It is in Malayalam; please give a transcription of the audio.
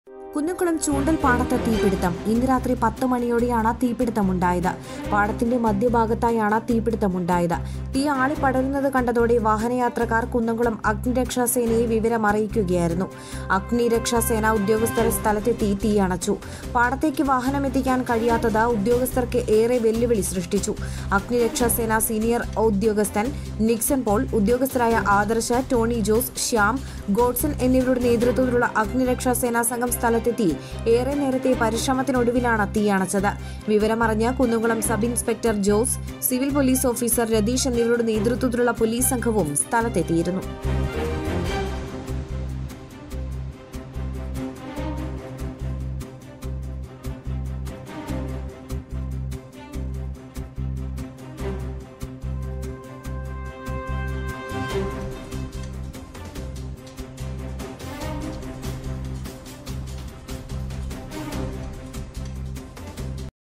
കുന്നംകുളം ചൂണ്ടൽ പാടത്ത് തീപിടുത്തം ഇന്ന് രാത്രി പത്ത് മണിയോടെയാണ് തീപിടുത്തമുണ്ടായത് പാടത്തിന്റെ മധ്യഭാഗത്തായാണ് തീപിടുത്തമുണ്ടായത് തീ ആളിപ്പടരുന്നത് കണ്ടതോടെ വാഹനയാത്രക്കാർ കുന്നംകുളം അഗ്നിരക്ഷാസേനയെ വിവരം അറിയിക്കുകയായിരുന്നു അഗ്നിരക്ഷാസേന ഉദ്യോഗസ്ഥർ സ്ഥലത്തെത്തി തീ അണച്ചു പാടത്തേക്ക് വാഹനം എത്തിക്കാൻ കഴിയാത്തത് ഉദ്യോഗസ്ഥർക്ക് ഏറെ വെല്ലുവിളി സൃഷ്ടിച്ചു അഗ്നിരക്ഷാസേന സീനിയർ ഉദ്യോഗസ്ഥൻ നിക്സൺ പോൾ ഉദ്യോഗസ്ഥരായ ആദർശ ടോണി ജോസ് ശ്യാം ഗോഡ്സൺ എന്നിവരുടെ നേതൃത്വത്തിലുള്ള അഗ്നിരക്ഷാസേനാ സംഘം സ്ഥലത്തെത്തി ഏറെ നേരത്തെ പരിശ്രമത്തിനൊടുവിലാണ് തീയണച്ചത് വിവരമറിഞ്ഞ Kunnamkulam sub inspector Jose civil police officer Ratheesh എന്നിവരുടെ നേതൃത്വത്തിലുള്ള പോലീസ് സംഘവും സ്ഥലത്തെത്തിയിരുന്നു